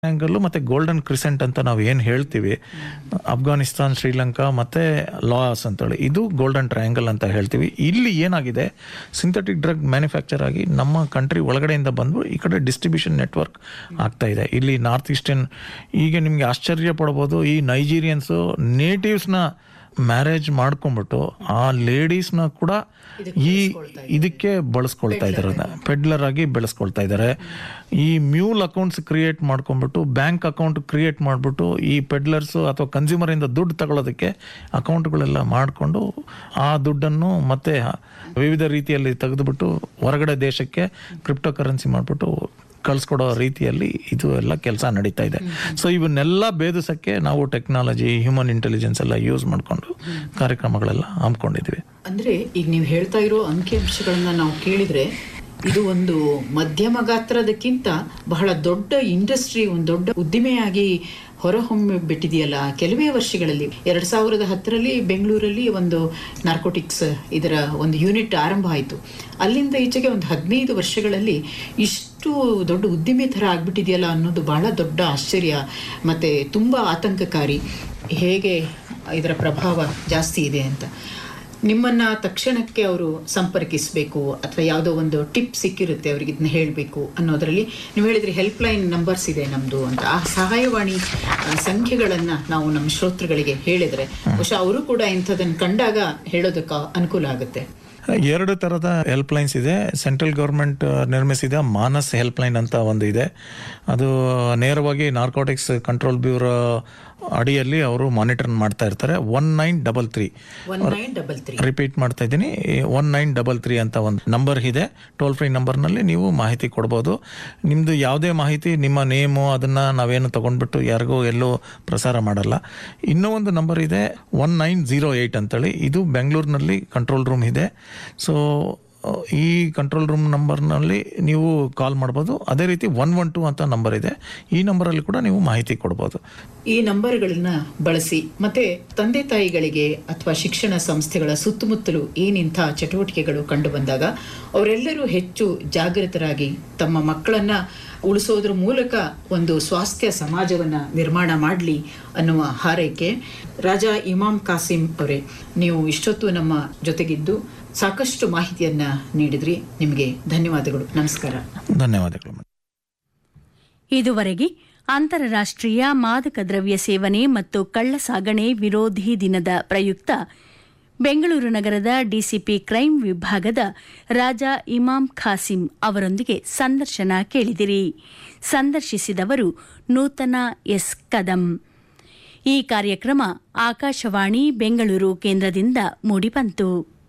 triangle ಮತ್ತೆ golden crescent ಅಂತ ನಾವು ಏನು ಹೇಳ್ತೀವಿ ಅಫ್ಘಾನಿಸ್ತಾನ್ ಶ್ರೀಲಂಕಾ ಮತ್ತೆ ಲಾಸ್ ಅಂತೇಳಿ ಇದು ಗೋಲ್ಡನ್ ಟ್ರಯಾಂಗಲ್ ಅಂತ ಹೇಳ್ತೀವಿ ಇಲ್ಲಿ ಏನಾಗಿದೆ ಸಿಂಥೆಟಿಕ್ ಡ್ರಗ್ ಮ್ಯಾನುಫ್ಯಾಕ್ಚರ್ ಆಗಿ ನಮ್ಮ ಕಂಟ್ರಿ ಒಳಗಡೆಯಿಂದ ಬಂದು ಈ ಕಡೆ ಡಿಸ್ಟ್ರಿಬ್ಯೂಷನ್ ನೆಟ್ವರ್ಕ್ ಆಗ್ತಾ ಇದೆ ಇಲ್ಲಿ ನಾರ್ತ್ ಈಸ್ಟರ್ನ್ ಈಗ ನಿಮಗೆ ಆಶ್ಚರ್ಯ ಪಡ್ಬೋದು ಈ ನೈಜೀರಿಯನ್ಸು ನೇಟಿವ್ಸ್ನ ಮ್ಯಾರೇಜ್ ಮಾಡ್ಕೊಂಡ್ಬಿಟ್ಟು ಆ ಲೇಡೀಸ್ನ ಕೂಡ ಈ ಇದಕ್ಕೆ ಬಳಸ್ಕೊಳ್ತಾ ಇದ್ದಾರೆ ಪೆಡ್ಲರ್ ಆಗಿ ಬೆಳೆಸ್ಕೊಳ್ತಾ ಇದ್ದಾರೆ ಈ ಮ್ಯೂಲ್ ಅಕೌಂಟ್ಸ್ ಕ್ರಿಯೇಟ್ ಮಾಡ್ಕೊಂಡ್ಬಿಟ್ಟು ಬ್ಯಾಂಕ್ ಅಕೌಂಟ್ ಕ್ರಿಯೇಟ್ ಮಾಡಿಬಿಟ್ಟು ಈ ಪೆಡ್ಲರ್ಸ್ ಅಥವಾ ಕನ್ಸ್ಯೂಮರ್ ಇಂದ ದುಡ್ಡು ತಗೊಳ್ಳೋದಕ್ಕೆ ಅಕೌಂಟ್ಗಳೆಲ್ಲ ಮಾಡಿಕೊಂಡು ಆ ದುಡ್ಡನ್ನು ಮತ್ತೆ ವಿವಿಧ ರೀತಿಯಲ್ಲಿ ತೆಗೆದುಬಿಟ್ಟು ಹೊರಗಡೆ ದೇಶಕ್ಕೆ ಕ್ರಿಪ್ಟೋ ಕರೆನ್ಸಿ ಮಾಡಿಬಿಟ್ಟು ಕಳಿಸ್ಕೊಡೋ ರೀತಿಯಲ್ಲಿ ಇದು ಎಲ್ಲ ಕೆಲಸ ನಡೀತಾ ಇದೆ ಸೊ ಇವನ್ನೆಲ್ಲ ಭೇದಿಸಕ್ಕೆ ನಾವು ಟೆಕ್ನಾಲಜಿ ಹ್ಯೂಮನ್ ಇಂಟೆಲಿಜೆನ್ಸ್ ಎಲ್ಲ ಯೂಸ್ ಮಾಡಿಕೊಂಡು ಕಾರ್ಯಕ್ರಮಗಳೆಲ್ಲ ಹಮ್ಮಿಕೊಂಡಿದ್ವಿ ಅಂದ್ರೆ ಈಗ ನೀವು ಹೇಳ್ತಾ ಇರೋ ಅಂಕಿಅಂಶಗಳನ್ನ ನಾವು ಕೇಳಿದ್ರೆ ಇದು ಒಂದು ಮಧ್ಯಮ ಗಾತ್ರದಕ್ಕಿಂತ ಬಹಳ ದೊಡ್ಡ ಇಂಡಸ್ಟ್ರಿ ಒಂದು ದೊಡ್ಡ ಉದ್ದಿಮೆಯಾಗಿ ಹೊರಹೊಮ್ಮಿ ಬಿಟ್ಟಿದೆಯಲ್ಲ ಕೆಲವೇ ವರ್ಷಗಳಲ್ಲಿ ಎರಡ್ ಸಾವಿರದ ಹತ್ತರಲ್ಲಿ ಬೆಂಗಳೂರಲ್ಲಿ ಒಂದು ನಾರ್ಕೋಟಿಕ್ಸ್ ಇದರ ಒಂದು ಯೂನಿಟ್ ಆರಂಭ ಆಯಿತು ಅಲ್ಲಿಂದ ಈಚೆಗೆ ಒಂದು ಹದಿನೈದು ವರ್ಷಗಳಲ್ಲಿ ಇಷ್ಟು ದೊಡ್ಡ ಉದ್ದಿಮೆ ಥರ ಆಗ್ಬಿಟ್ಟಿದೆಯಲ್ಲ ಅನ್ನೋದು ಬಹಳ ದೊಡ್ಡ ಆಶ್ಚರ್ಯ ಮತ್ತೆ ತುಂಬಾ ಆತಂಕಕಾರಿ ಹೇಗೆ ಇದರ ಪ್ರಭಾವ ಜಾಸ್ತಿ ಇದೆ ಅಂತ ನಿಮ್ಮನ್ನ ತಕ್ಷಣಕ್ಕೆ ಅವರು ಸಂಪರ್ಕಿಸಬೇಕು ಅಥವಾ ಯಾವುದೋ ಒಂದು ಟಿಪ್ ಸಿಕ್ಕಿರುತ್ತೆ ಅವರಿಗೆ ಇದನ್ನ ಹೇಳಬೇಕು ಅನ್ನೋದರಲ್ಲಿ ನೀವು ಹೇಳಿದ್ರಿ ಹೆಲ್ಪ್ ಲೈನ್ ನಂಬರ್ಸ್ ಇದೆ ನಮ್ದು ಅಂತ ಆ ಸಹಾಯವಾಣಿ ಆ, ಸಂಖ್ಯೆಗಳನ್ನ ನಾವು ನಮ್ಮ ಶ್ರೋತೃಗಳಿಗೆ ಹೇಳಿದ್ರೆ ಬಹುಶಃ ಅವರು ಕೂಡ ಇಂಥದನ್ನು ಕಂಡಾಗ ಹೇಳೋದಕ್ಕೆ ಅನುಕೂಲ ಆಗುತ್ತೆ ಎರಡು ಥರದ ಹೆಲ್ಪ್ ಲೈನ್ಸ್ ಇದೆ ಸೆಂಟ್ರಲ್ ಗೌರ್ಮೆಂಟ್ ನಿರ್ಮಿಸಿದ ಮಾನಸ್ ಹೆಲ್ಪ್ ಲೈನ್ ಅಂತ ಒಂದು ಇದೆ ಅದು ನೇರವಾಗಿ ನಾರ್ಕೋಟಿಕ್ಸ್ ಕಂಟ್ರೋಲ್ ಬ್ಯೂರೋ ಅಡಿಯಲ್ಲಿ ಅವರು ಮಾನಿಟರ್ ಮಾಡ್ತಾ ಇರ್ತಾರೆ one nine double three one nine double three repeat ಮಾಡ್ತಾ ಇದ್ದೀನಿ ಒನ್ ನೈನ್ ಡಬಲ್ ತ್ರೀ ಅಂತ ಒಂದು ನಂಬರ್ ಇದೆ ಟೋಲ್ ಫ್ರೀ ನಂಬರ್ನಲ್ಲಿ ನೀವು ಮಾಹಿತಿ ಕೊಡ್ಬೋದು ನಿಮ್ಮದು ಯಾವುದೇ ಮಾಹಿತಿ ನಿಮ್ಮ ನೇಮು ಅದನ್ನು ನಾವೇನು ತೊಗೊಂಡ್ಬಿಟ್ಟು ಯಾರಿಗೂ ಎಲ್ಲೂ ಪ್ರಸಾರ ಮಾಡಲ್ಲ ಇನ್ನೂ ಒಂದು ನಂಬರ್ ಇದೆ ಒನ್ ನೈನ್ ಜೀರೋ ಏಯ್ಟ್ ಅಂತೇಳಿ ಇದು ಬೆಂಗಳೂರಿನಲ್ಲಿ ಕಂಟ್ರೋಲ್ ರೂಮ್ ಇದೆ ಸೊ ಈ ಕಂಟ್ರೋಲ್ ರೂಮ್ ನಂಬರ್ನಲ್ಲಿ ನೀವು ಕಾಲ್ ಮಾಡ್ಬೋದು ಅದೇ ರೀತಿ ಒನ್ ಒನ್ ಟು ಅಂತ ನಂಬರ್ ಇದೆ ಈ ನಂಬರಲ್ಲಿ ಕೂಡ ನೀವು ಮಾಹಿತಿ ಕೊಡ್ಬೋದು ಈ ನಂಬರ್ಗಳನ್ನ ಬಳಸಿ ಮತ್ತೆ ತಂದೆ ತಾಯಿಗಳಿಗೆ ಅಥವಾ ಶಿಕ್ಷಣ ಸಂಸ್ಥೆಗಳ ಸುತ್ತಮುತ್ತಲು ಏನಿಂಥ ಚಟುವಟಿಕೆಗಳು ಕಂಡು ಬಂದಾಗ ಅವರೆಲ್ಲರೂ ಹೆಚ್ಚು ಜಾಗೃತರಾಗಿ ತಮ್ಮ ಮಕ್ಕಳನ್ನ ಉಳಿಸೋದ್ರ ಮೂಲಕ ಒಂದು ಸ್ವಾಸ್ಥ್ಯ ಸಮಾಜವನ್ನ ನಿರ್ಮಾಣ ಮಾಡಲಿ ಅನ್ನುವ ಹಾರೈಕೆ ರಾಜಾ ಇಮಾಮ್ ಕಾಸಿಂ ಅವರೇ ನೀವು ಇಷ್ಟೊತ್ತು ನಮ್ಮ ಜೊತೆಗಿದ್ದು ಸಾಕಷ್ಟು ಮಾಹಿತಿಯನ್ನ ನೀಡಿದ್ರಿ ನಿಮಗೆ ಧನ್ಯವಾದಗಳು ನಮಸ್ಕಾರ ಧನ್ಯವಾದಗಳು ಮೇಡಮ್ ಇದುವರೆಗೆ ಅಂತಾರಾಷ್ಟ್ರೀಯ ಮಾದಕ ದ್ರವ್ಯ ಸೇವನೆ ಮತ್ತು ಕಳ್ಳ ಸಾಗಣೆ ವಿರೋಧಿ ದಿನದ ಪ್ರಯುಕ್ತ ಬೆಂಗಳೂರು ನಗರದ ಡಿಸಿಪಿ ಕ್ರೈಂ ವಿಭಾಗದ ರಾಜಾ ಇಮಾಮ್ ಖಾಸಿಂ ಅವರೊಂದಿಗೆ ಸಂದರ್ಶನ ಕೇಳಿದಿರಿ ಸಂದರ್ಶಿಸಿದವರು ನೂತನ ಎಸ್ ಕದಂ ಈ ಕಾರ್ಯಕ್ರಮ ಆಕಾಶವಾಣಿ ಬೆಂಗಳೂರು ಕೇಂದ್ರದಿಂದ ಮೂಡಿಬಂತು